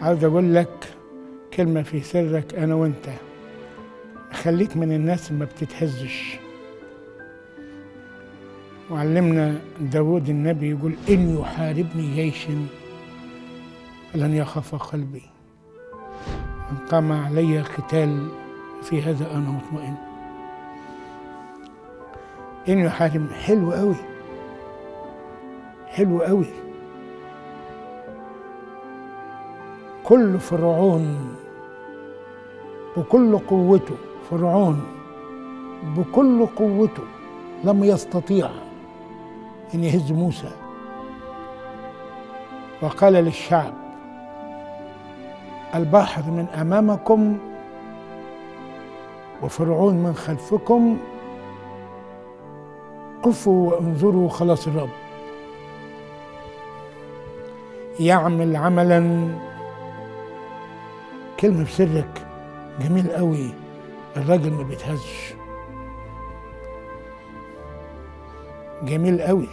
عاوز اقول لك كلمه في سرك انا وانت خليك من الناس اللي ما بتتهزش وعلمنا داود النبي يقول إن يحاربني جيش فلن يخاف قلبي إن قام علي قتال في هذا أنا مطمئن إن يحاربني حلو قوي حلو قوي كل فرعون بكل قوته فرعون بكل قوته لم يستطيع ان يهز موسى وقال للشعب البحر من امامكم وفرعون من خلفكم قفوا وانظروا خلاص الرب يعمل عملا كلمه في سرك جميل قوي الراجل ما بيتهزش جميل قوي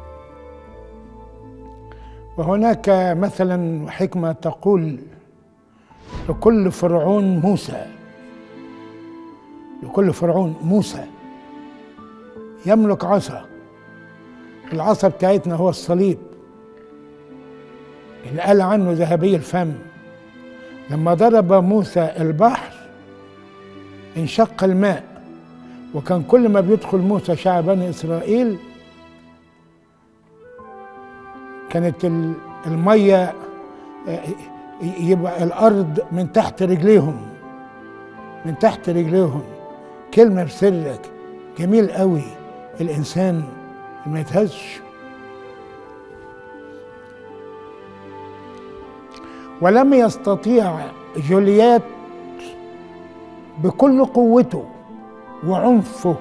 وهناك مثلا حكمة تقول لكل فرعون موسى لكل فرعون موسى يملك عصا العصا بتاعتنا هو الصليب اللي قال عنه ذهبي الفم لما ضرب موسى البحر انشق الماء وكان كل ما بيدخل موسى شعب بني اسرائيل كانت الميه يبقى الارض من تحت رجليهم من تحت رجليهم كلمه بسرك جميل قوي الانسان ما يتهزش ولم يستطيع جوليات بكل قوته وعنفه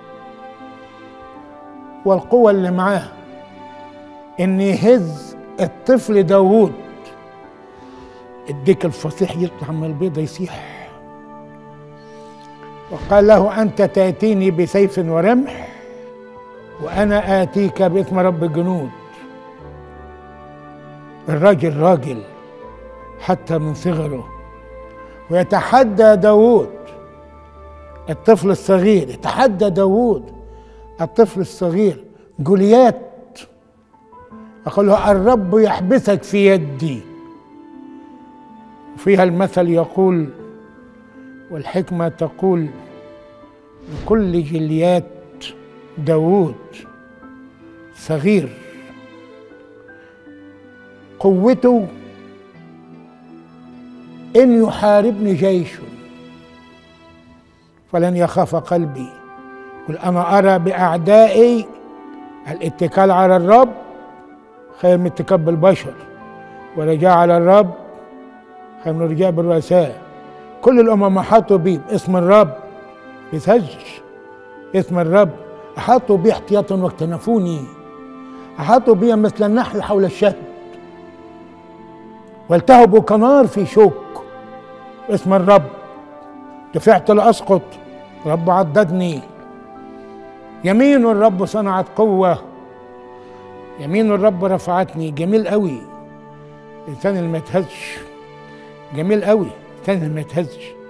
والقوة اللي معاه ان يهز الطفل داوود الديك الفصيح يطلع من البيضة يصيح وقال له أنت تأتيني بسيف ورمح وأنا آتيك باسم رب الجنود الراجل راجل حتى من صغره ويتحدى داوود الطفل الصغير يتحدى داوود الطفل الصغير جوليات أقول له الرب يحبسك في يدي فيها المثل يقول والحكمة تقول لكل جليات داوود صغير قوته إن يحاربني جيش فلن يخاف قلبي قل أنا أرى بأعدائي الاتكال على الرب خير من اتكال بالبشر ورجاء على الرب خير من الرجاء بالرؤساء كل الأمم أحاطوا بي باسم الرب بيتهزش اسم الرب أحاطوا بي احتياطا واكتنفوني أحاطوا بي مثل النحل حول الشهد والتهبوا كنار في شوك اسم الرب دفعت لأسقط رب عددني يمين الرب صنعت قوة يمين الرب رفعتني جميل قوي الإنسان اللي ما يتهزش جميل قوي الإنسان اللي ما يتهزش